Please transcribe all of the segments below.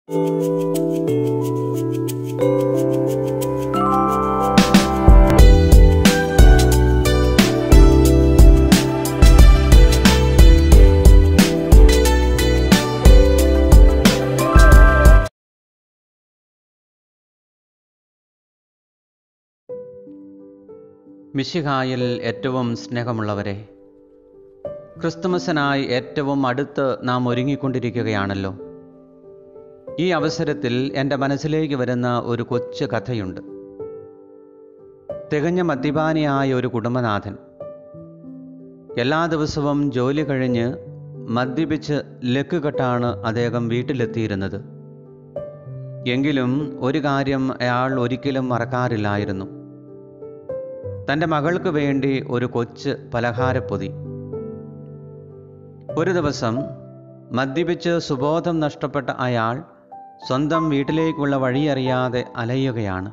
മിശിഹായിൽ ഏറ്റവും സ്നേഹമുള്ളവരെ ക്രിസ്തുമസിനായി ഏറ്റവും അടുത്ത് നാം ഒരുങ്ങിക്കൊണ്ടിരിക്കുകയാണല്ലോ ഈ അവസരത്തിൽ എൻ്റെ മനസ്സിലേക്ക് വരുന്ന ഒരു കൊച്ചു കഥയുണ്ട് തികഞ്ഞ മദ്യപാനിയായ ഒരു കുടുംബനാഥൻ എല്ലാ ദിവസവും ജോലി കഴിഞ്ഞ് മദ്യപിച്ച് ലക്കുകെട്ടാണ് അദ്ദേഹം വീട്ടിലെത്തിയിരുന്നത് എങ്കിലും ഒരു കാര്യം അയാൾ ഒരിക്കലും മറക്കാറില്ലായിരുന്നു തൻ്റെ മകൾക്ക് വേണ്ടി ഒരു കൊച്ച് പലഹാരപ്പൊതി ഒരു ദിവസം മദ്യപിച്ച് സുബോധം നഷ്ടപ്പെട്ട അയാൾ സ്വന്തം വീട്ടിലേക്കുള്ള വഴിയറിയാതെ അലയുകയാണ്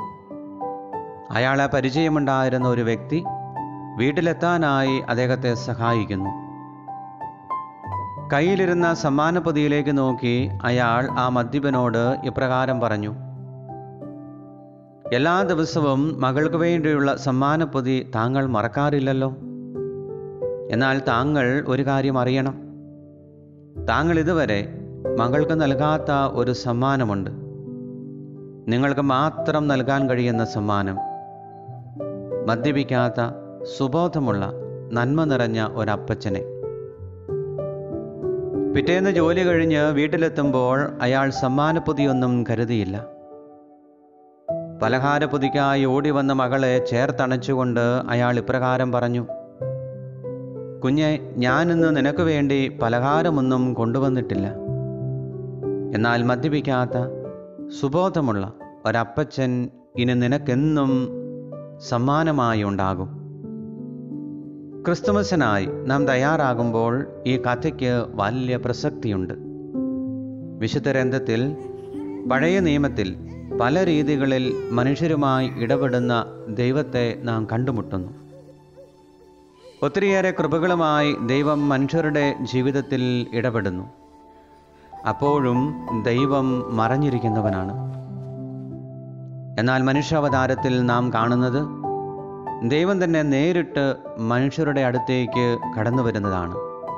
അയാളെ പരിചയമുണ്ടായിരുന്ന ഒരു വ്യക്തി വീട്ടിലെത്താനായി അദ്ദേഹത്തെ സഹായിക്കുന്നു കയ്യിലിരുന്ന സമ്മാനപ്പൊതിയിലേക്ക് നോക്കി അയാൾ ആ മദ്യപനോട് ഇപ്രകാരം പറഞ്ഞു എല്ലാ ദിവസവും മകൾക്ക് വേണ്ടിയുള്ള സമ്മാനപ്പൊതി താങ്കൾ മറക്കാറില്ലല്ലോ എന്നാൽ താങ്കൾ ഒരു കാര്യം അറിയണം താങ്കൾ ഇതുവരെ മകൾക്ക് നൽകാത്ത ഒരു സമ്മാനമുണ്ട് നിങ്ങൾക്ക് മാത്രം നൽകാൻ കഴിയുന്ന സമ്മാനം മദ്യപിക്കാത്ത സുബോധമുള്ള നന്മ നിറഞ്ഞ ഒരപ്പച്ചനെ പിറ്റേന്ന് ജോലി കഴിഞ്ഞ് വീട്ടിലെത്തുമ്പോൾ അയാൾ സമ്മാനപ്പൊതിയൊന്നും കരുതിയില്ല പലഹാരപ്പൊതിക്കായി ഓടി വന്ന മകളെ ചേർത്തണച്ചുകൊണ്ട് അയാൾ ഇപ്രകാരം പറഞ്ഞു കുഞ്ഞെ ഞാനിന്ന് നിനക്ക് വേണ്ടി പലഹാരമൊന്നും കൊണ്ടുവന്നിട്ടില്ല എന്നാൽ മദ്യപിക്കാത്ത സുബോധമുള്ള ഒരപ്പച്ചൻ ഇനി നിനക്കെന്നും സമ്മാനമായി ഉണ്ടാകും ക്രിസ്തുമസിനായി നാം തയ്യാറാകുമ്പോൾ ഈ കഥയ്ക്ക് വലിയ പ്രസക്തിയുണ്ട് വിശുദ്ധ ഗ്രന്ഥത്തിൽ പഴയ നിയമത്തിൽ പല രീതികളിൽ മനുഷ്യരുമായി ഇടപെടുന്ന ദൈവത്തെ നാം കണ്ടുമുട്ടുന്നു ഒത്തിരിയേറെ കൃപകളുമായി ദൈവം മനുഷ്യരുടെ ജീവിതത്തിൽ ഇടപെടുന്നു അപ്പോഴും ദൈവം മറഞ്ഞിരിക്കുന്നവനാണ് എന്നാൽ മനുഷ്യാവതാരത്തിൽ നാം കാണുന്നത് ദൈവം തന്നെ നേരിട്ട് മനുഷ്യരുടെ അടുത്തേക്ക് കടന്നു വരുന്നതാണ്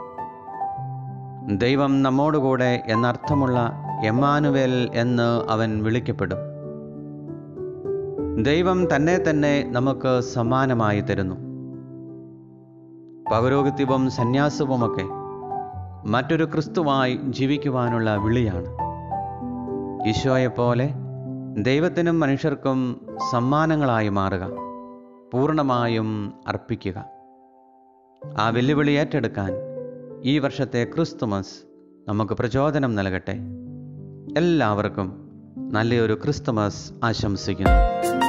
ദൈവം നമ്മോടുകൂടെ എന്നർത്ഥമുള്ള എമ്മാനുവേൽ എന്ന് അവൻ വിളിക്കപ്പെടും ദൈവം തന്നെ തന്നെ നമുക്ക് സമ്മാനമായി തരുന്നു പൗരോഹിത്യവും സന്യാസവുമൊക്കെ മറ്റൊരു ക്രിസ്തുവായി ജീവിക്കുവാനുള്ള വിളിയാണ് ഈശോയെപ്പോലെ ദൈവത്തിനും മനുഷ്യർക്കും സമ്മാനങ്ങളായി മാറുക പൂർണ്ണമായും അർപ്പിക്കുക ആ വെല്ലുവിളി ഏറ്റെടുക്കാൻ ഈ വർഷത്തെ ക്രിസ്തുമസ് നമുക്ക് പ്രചോദനം നൽകട്ടെ എല്ലാവർക്കും നല്ലൊരു ക്രിസ്തുമസ് ആശംസിക്കുന്നു